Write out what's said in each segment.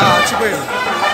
అచ్చిపోయింది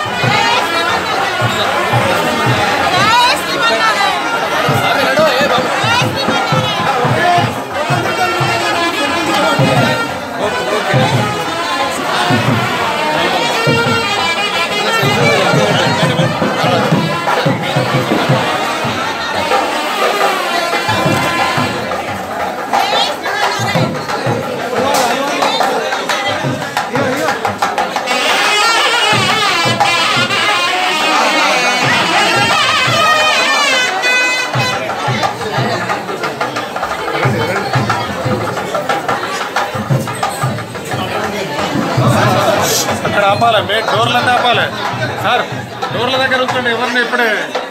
అక్కడ ఆపాలి మే డోర్లన్నీ ఆపాలి సార్ డోర్ల దగ్గర ఉంచండి ఎవరిని ఇప్పుడే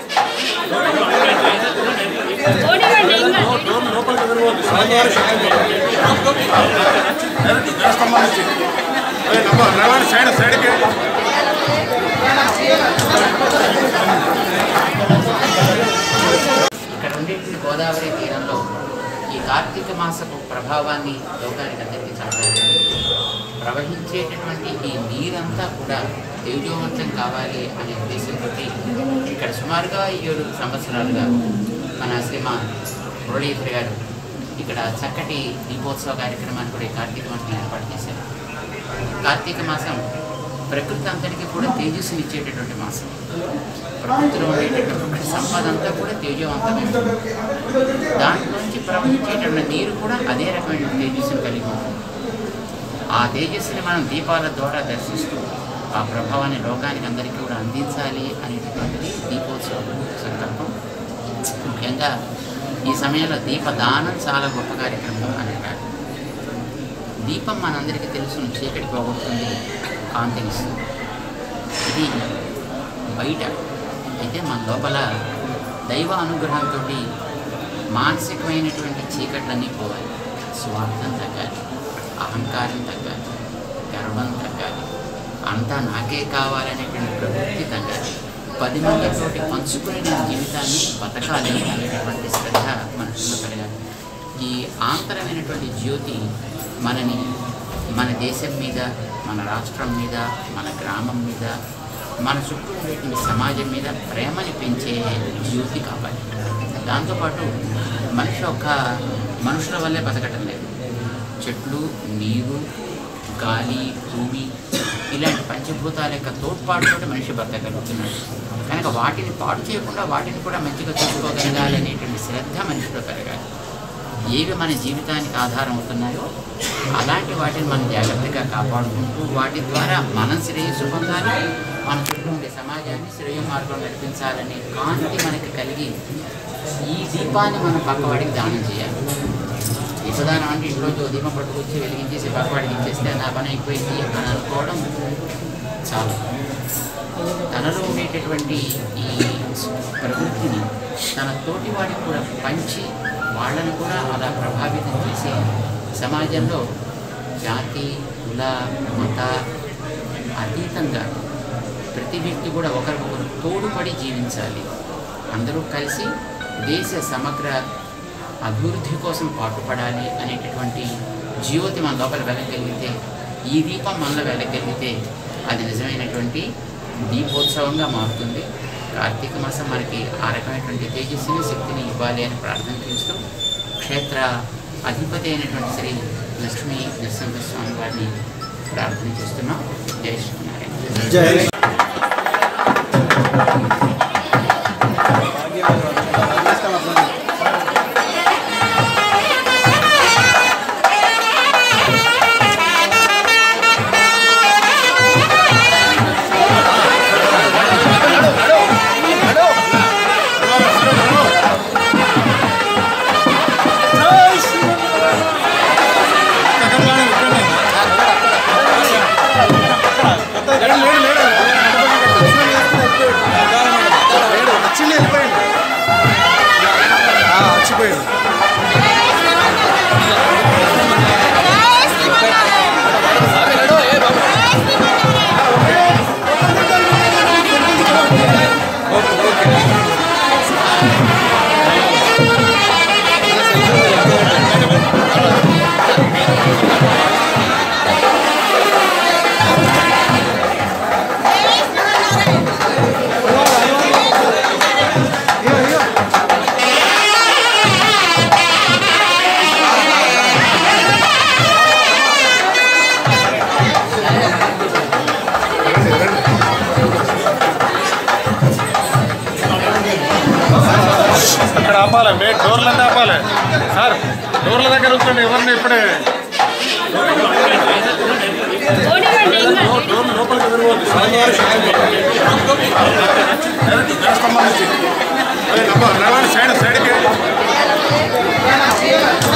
డోర్ లోపలికి వెళ్ళిపోద్ది స్వామివారి స్తంభం నుంచి ఏ, నమ్మ, నడవండి సైడ్ సైడ్కి ఇక్కడ ఉండేటువంటి గోదావరి తీరంలో ఈ కార్తీక మాసపు ప్రభావాన్ని లోకానికి అందరికీ చాటాలి ప్రవహించేటటువంటి ఈ నీరంతా కూడా తేజోవంతం కావాలి అనే ఉద్దేశంతో ఇక్కడ సుమారుగా ఏడు సంవత్సరాలుగా మన శ్రీమాన్ మురళీధర్ గారు ఇక్కడ చక్కటి దీపోత్సవ కార్యక్రమాన్ని కూడా ఈ కార్తీక మాసం ఏర్పాటు చేశారు కార్తీక మాసం ప్రకృతి అంతటికి కూడా తేజస్సునిచ్చేటటువంటి మాసం ప్రకృతిలో ఉండేటటువంటి సంపద అంతా కూడా తేజవంతమైనది దాంట్లోంచి ప్రవహించేటటువంటి నీరు కూడా అదే రకమైన తేజస్సును కలిగి ఉంటుంది ఆ తేజస్సుని మనం దీపాల ద్వారా దర్శిస్తూ ఆ ప్రభావాన్ని లోకానికి అందరికీ కూడా అందించాలి అనేటటువంటిది దీపోత్సవం సంకల్పం ముఖ్యంగా ఈ సమయంలో దీపదానం చాలా గొప్ప కార్యక్రమం అని అంటారు దీపం మనందరికీ తెలుసు చీకటి పోగొడుతుంది కాంతినిస్తుంది ఇది బయట అయితే మన లోపల దైవ అనుగ్రహంతో మానసికమైనటువంటి చీకట్లన్నీ పోవాలి స్వార్థం తగ్గాలి అహంకారం తగ్గాలి గర్వం తగ్గాలి అంతా నాకే కావాలనేటువంటి ప్రవృత్తి తగ్గాలి పది మందితోటి పంచుకుని నేను జీవితాన్ని బతకాలి అనేటటువంటి శ్రద్ధ మనసులో కలగాలి ఈ ఆంతరమైనటువంటి జ్యోతి మనని మన దేశం మీద మన రాష్ట్రం మీద మన గ్రామం మీద మన చుట్టూ ఉండేటువంటి సమాజం మీద ప్రేమని పెంచే జ్యోతి కావాలి దాంతోపాటు మనిషి ఒక మనుషుల వల్లే బతకటం లేదు చెట్లు నీరు గాలి భూమి ఇలాంటి పంచభూతాల యొక్క తోడ్పాటుతో మనిషి బతకగలుగుతున్నాడు కనుక వాటిని పాడు చేయకుండా వాటిని కూడా మంచిగా చూసుకోగలగాలి అనేటువంటి శ్రద్ధ మనిషిలో పెరగాలి ఏవి మన జీవితానికి ఆధారం అవుతున్నాయో అలాంటి వాటిని మనం జాగ్రత్తగా కాపాడుకుంటూ వాటి ద్వారా మనం శ్రేయస్సు పొందాలి మన చుట్టూ ఉండే సమాజాన్ని శ్రేయ మార్గం నడిపించాలనే కాంతి మనకి కలిగి ఈ దీపాన్ని మనం పక్కవాడికి దానం చేయాలి దీపదానం అంటే ఇంట్లోంచి ఓ దీపం పట్టుకొచ్చి వెలిగించేసి పక్కవాడికి ఇచ్చేస్తే నా పని అయిపోయింది అని అనుకోవడం చాలు తనలో ఉండేటటువంటి ఈ ప్రవృత్తిని తన తోటి వాడికి కూడా పంచి వాళ్ళని కూడా అలా ప్రభావితం చేసి సమాజంలో జాతి కుల మత అతీతంగా ప్రతి వ్యక్తి కూడా ఒకరికొకరు తోడుపడి జీవించాలి అందరూ కలిసి దేశ సమగ్ర అభివృద్ధి కోసం పాటుపడాలి అనేటటువంటి జ్యోతి మన లోపల వెలగలిగితే ఈ దీపం మనలో వెలగలిగితే అది నిజమైనటువంటి దీపోత్సవంగా మారుతుంది కార్తీక మాసం మనకి ఆ రకమైనటువంటి తేజస్సుని శక్తిని ఇవ్వాలి అని ప్రార్థన చేస్తూ క్షేత్ర అధిపతి అయినటువంటి శ్రీ లక్ష్మీ నరసింహస్వామి వారిని ప్రార్థన చేస్తున్నాం జై శ్రీనారాయణ జై లేడు లేడు ఆపాలి మే డోర్లన్నీ ఆపాలి సార్ డోర్ల దగ్గర ఉంచండి ఎవరిని ఇప్పుడే ఓడివండి ఏం కాదు. డోర్ లోపలికి తిరగవద్దు స్వామివారి స్తంభం నుంచి అదే నవ్వ- నడవండి సైడ్ సైడ్కి